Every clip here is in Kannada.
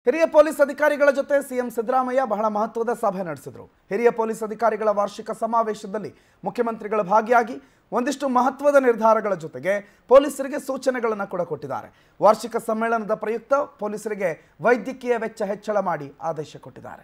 ಹಿರಿಯ ಪೊಲೀಸ್ ಅಧಿಕಾರಿಗಳ ಜೊತೆ ಸಿಎಂ ಸಿದ್ದರಾಮಯ್ಯ ಬಹಳ ಮಹತ್ವದ ಸಭೆ ನಡೆಸಿದರು ಹಿರಿಯ ಪೊಲೀಸ್ ಅಧಿಕಾರಿಗಳ ವಾರ್ಷಿಕ ಸಮಾವೇಶದಲ್ಲಿ ಮುಖ್ಯಮಂತ್ರಿಗಳು ಭಾಗಿಯಾಗಿ ಒಂದಿಷ್ಟು ಮಹತ್ವದ ನಿರ್ಧಾರಗಳ ಜೊತೆಗೆ ಪೊಲೀಸರಿಗೆ ಸೂಚನೆಗಳನ್ನು ಕೂಡ ಕೊಟ್ಟಿದ್ದಾರೆ ವಾರ್ಷಿಕ ಸಮ್ಮೇಳನದ ಪ್ರಯುಕ್ತ ಪೊಲೀಸರಿಗೆ ವೈದ್ಯಕೀಯ ವೆಚ್ಚ ಹೆಚ್ಚಳ ಮಾಡಿ ಆದೇಶ ಕೊಟ್ಟಿದ್ದಾರೆ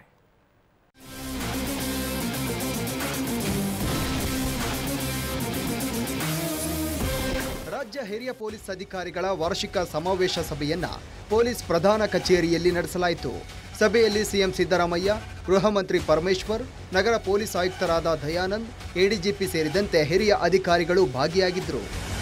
ರಾಜ್ಯ ಹಿರಿಯ ಪೊಲೀಸ್ ಅಧಿಕಾರಿಗಳ ವಾರ್ಷಿಕ ಸಮಾವೇಶ ಸಭೆಯನ್ನ ಪೊಲೀಸ್ ಪ್ರಧಾನ ಕಚೇರಿಯಲ್ಲಿ ನಡೆಸಲಾಯಿತು ಸಭೆಯಲ್ಲಿ ಸಿಎಂ ಸಿದ್ದರಾಮಯ್ಯ ಗೃಹ ಮಂತ್ರಿ ಪರಮೇಶ್ವರ್ ನಗರ ಪೊಲೀಸ್ ಆಯುಕ್ತರಾದ ದಯಾನಂದ್ ಎಡಿಜಿಪಿ ಸೇರಿದಂತೆ ಹಿರಿಯ ಅಧಿಕಾರಿಗಳು ಭಾಗಿಯಾಗಿದ್ದರು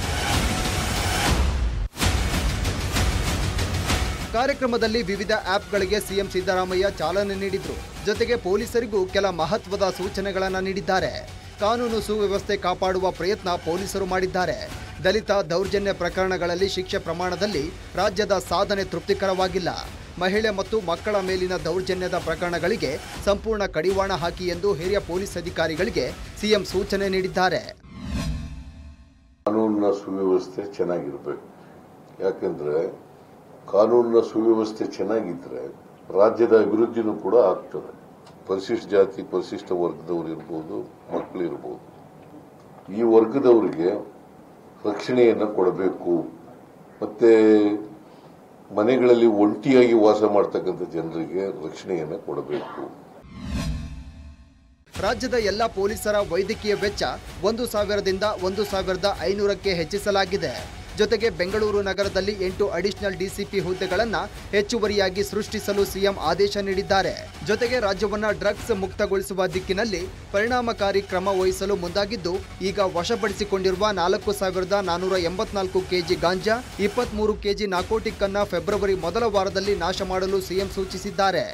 ಕಾರ್ಯಕ್ರಮದಲ್ಲಿ ವಿವಿಧ ಆ್ಯಪ್ಗಳಿಗೆ ಸಿಎಂ ಸಿದ್ದರಾಮಯ್ಯ ಚಾಲನೆ ನೀಡಿದ್ರು ಜೊತೆಗೆ ಪೊಲೀಸರಿಗೂ ಕೆಲ ಮಹತ್ವದ ಸೂಚನೆಗಳನ್ನು ನೀಡಿದ್ದಾರೆ ಕಾನೂನು ಸುವ್ಯವಸ್ಥೆ ಕಾಪಾಡುವ ಪ್ರಯತ್ನ ಪೊಲೀಸರು ಮಾಡಿದ್ದಾರೆ ದಲಿತ ದೌರ್ಜನ್ಯ ಪ್ರಕರಣಗಳಲ್ಲಿ ಶಿಕ್ಷೆ ಪ್ರಮಾಣದಲ್ಲಿ ರಾಜ್ಯದ ಸಾಧನೆ ತೃಪ್ತಿಕರವಾಗಿಲ್ಲ ಮಹಿಳೆ ಮತ್ತು ಮಕ್ಕಳ ಮೇಲಿನ ದೌರ್ಜನ್ಯದ ಪ್ರಕರಣಗಳಿಗೆ ಸಂಪೂರ್ಣ ಕಡಿವಾಣ ಹಾಕಿ ಎಂದು ಹಿರಿಯ ಪೊಲೀಸ್ ಅಧಿಕಾರಿಗಳಿಗೆ ಸಿಎಂ ಸೂಚನೆ ನೀಡಿದ್ದಾರೆ ಕಾನೂನಿನ ಸುವ್ಯವಸ್ಥೆ ಚೆನ್ನಾಗಿರ್ಬೇಕು ಯಾಕಂದ್ರೆ ಕಾನೂನಿನ ಸುವ್ಯವಸ್ಥೆ ಚೆನ್ನಾಗಿದ್ರೆ ರಾಜ್ಯದ ಅಭಿವೃದ್ಧಿನೂ ಕೂಡ ಆಗ್ತದೆ ಪರಿಶಿಷ್ಟ ಜಾತಿ ಪರಿಶಿಷ್ಟ ವರ್ಗದವರು ಇರ್ಬೋದು ಮಕ್ಕಳಿರ್ಬೋದು ಈ ವರ್ಗದವರಿಗೆ ರಕ್ಷಣೆಯನ್ನು ಕೊಡಬೇಕು ಮತ್ತೆ ಮನೆಗಳಲ್ಲಿ ಒಂಟಿಯಾಗಿ ವಾಸ ಮಾಡ್ತಕ್ಕಂಥ ಜನರಿಗೆ ರಕ್ಷಣೆಯನ್ನು ಕೊಡಬೇಕು ರಾಜ್ಯದ ಎಲ್ಲ ಪೊಲೀಸರ ವೈದ್ಯಕೀಯ ವೆಚ್ಚ ಒಂದು ಸಾವಿರದಿಂದ ಒಂದು ಸಾವಿರದ ಐನೂರಕ್ಕೆ ಹೆಚ್ಚಿಸಲಾಗಿದೆ ಜೊತೆಗೆ ಬೆಂಗಳೂರು ನಗರದಲ್ಲಿ ಎಂಟು ಅಡಿಷನಲ್ ಡಿಸಿಪಿ ಹುದ್ದೆಗಳನ್ನು ಹೆಚ್ಚುವರಿಯಾಗಿ ಸೃಷ್ಟಿಸಲು ಸಿಎಂ ಆದೇಶ ನೀಡಿದ್ದಾರೆ ಜೊತೆಗೆ ರಾಜ್ಯವನ್ನ ಡ್ರಗ್ಸ್ ಮುಕ್ತಗೊಳಿಸುವ ದಿಕ್ಕಿನಲ್ಲಿ ಪರಿಣಾಮಕಾರಿ ಕ್ರಮ ವಹಿಸಲು ಮುಂದಾಗಿದ್ದು ಈಗ ವಶಪಡಿಸಿಕೊಂಡಿರುವ ನಾಲ್ಕು ಸಾವಿರದ ನಾನೂರ ಎಂಬತ್ನಾಲ್ಕು ಕೆಜಿ ಗಾಂಜಾ ಇಪ್ಪತ್ಮೂರು ಕೆಜಿ ನಾಕೋಟಿಕ್ ಅನ್ನ ಫೆಬ್ರವರಿ ಮೊದಲ ವಾರದಲ್ಲಿ ನಾಶ ಮಾಡಲು ಸಿಎಂ ಸೂಚಿಸಿದ್ದಾರೆ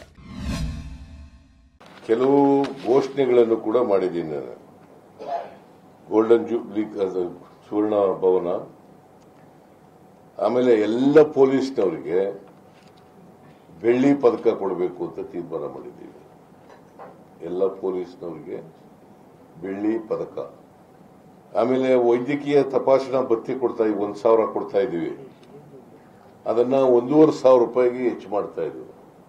ಕೆಲವು ಘೋಷಣೆಗಳನ್ನು ಕೂಡ ಮಾಡಿದ್ದೀನಿ ನಾನು ಗೋಲ್ಡನ್ ಜೂಬ್ಲಿ ಅದು ಸುವರ್ಣ ಭವನ ಆಮೇಲೆ ಎಲ್ಲ ಪೊಲೀಸ್ನವರಿಗೆ ಬೆಳ್ಳಿ ಪದಕ ಕೊಡಬೇಕು ಅಂತ ತೀರ್ಮಾನ ಮಾಡಿದ್ದೀವಿ ಎಲ್ಲ ಪೊಲೀಸ್ನವರಿಗೆ ಬೆಳ್ಳಿ ಪದಕ ಆಮೇಲೆ ವೈದ್ಯಕೀಯ ತಪಾಸಣಾ ಭತ್ಯೆ ಕೊಡ್ತಾ ಇದ್ದೀವಿ ಒಂದ್ ಸಾವಿರ ಕೊಡ್ತಾ ಇದ್ದೀವಿ ಅದನ್ನ ಒಂದೂವರೆ ಸಾವಿರ ರೂಪಾಯಿಗೆ ಹೆಚ್ಚು ಮಾಡ್ತಾ ಇದ್ದೀವಿ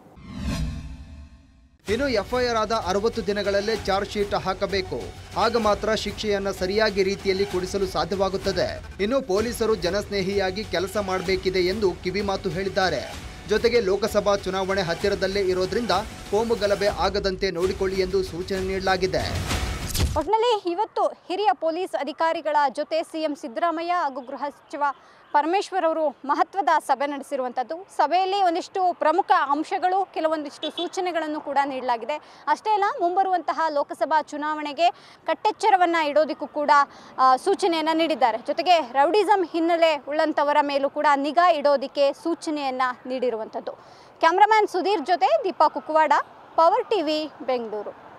ಇನ್ನು ಎಫ್ಐಆರ್ ಆದ ಅರವತ್ತು ದಿನಗಳಲ್ಲೇ ಚಾರ್ಜ್ ಶೀಟ್ ಹಾಕಬೇಕು ಆಗ ಮಾತ್ರ ಶಿಕ್ಷೆಯನ್ನ ಸರಿಯಾಗಿ ರೀತಿಯಲ್ಲಿ ಕೊಡಿಸಲು ಸಾಧ್ಯವಾಗುತ್ತದೆ ಇನ್ನು ಪೊಲೀಸರು ಜನಸ್ನೇಹಿಯಾಗಿ ಕೆಲಸ ಮಾಡಬೇಕಿದೆ ಎಂದು ಕಿವಿಮಾತು ಹೇಳಿದ್ದಾರೆ ಜೊತೆಗೆ ಲೋಕಸಭಾ ಚುನಾವಣೆ ಹತ್ತಿರದಲ್ಲೇ ಇರೋದ್ರಿಂದ ಕೋಮು ಗಲಭೆ ಆಗದಂತೆ ನೋಡಿಕೊಳ್ಳಿ ಎಂದು ಸೂಚನೆ ನೀಡಲಾಗಿದೆ ಒಟ್ಟಿನಲ್ಲಿ ಇವತ್ತು ಹಿರಿಯ ಪೊಲೀಸ್ ಅಧಿಕಾರಿಗಳ ಜೊತೆ ಸಿಎಂ ಸಿದ್ದರಾಮಯ್ಯ ಹಾಗೂ ಗೃಹ ಸಚಿವ ಪರಮೇಶ್ವರ್ ಅವರು ಮಹತ್ವದ ಸಭೆ ನಡೆಸಿರುವಂಥದ್ದು ಸಭೆಯಲ್ಲಿ ಒಂದಿಷ್ಟು ಪ್ರಮುಖ ಅಂಶಗಳು ಕೆಲವೊಂದಿಷ್ಟು ಸೂಚನೆಗಳನ್ನು ಕೂಡ ನೀಡಲಾಗಿದೆ ಅಷ್ಟೇ ಅಲ್ಲ ಮುಂಬರುವಂತಹ ಲೋಕಸಭಾ ಚುನಾವಣೆಗೆ ಕಟ್ಟೆಚ್ಚರವನ್ನು ಇಡೋದಕ್ಕೂ ಕೂಡ ಆ, ಸೂಚನೆಯನ್ನು ನೀಡಿದ್ದಾರೆ ಜೊತೆಗೆ ರೌಡಿಸಂ ಹಿನ್ನೆಲೆ ಉಳ್ಳಂಥವರ ಮೇಲೂ ಕೂಡ ನಿಗಾ ಇಡೋದಕ್ಕೆ ಸೂಚನೆಯನ್ನು ನೀಡಿರುವಂಥದ್ದು ಕ್ಯಾಮ್ರಾಮ್ಯಾನ್ ಸುಧೀರ್ ಜೊತೆ ದೀಪಾ ಕುಕ್ಕವಾಡ ಪವರ್ ಟಿವಿ ಬೆಂಗಳೂರು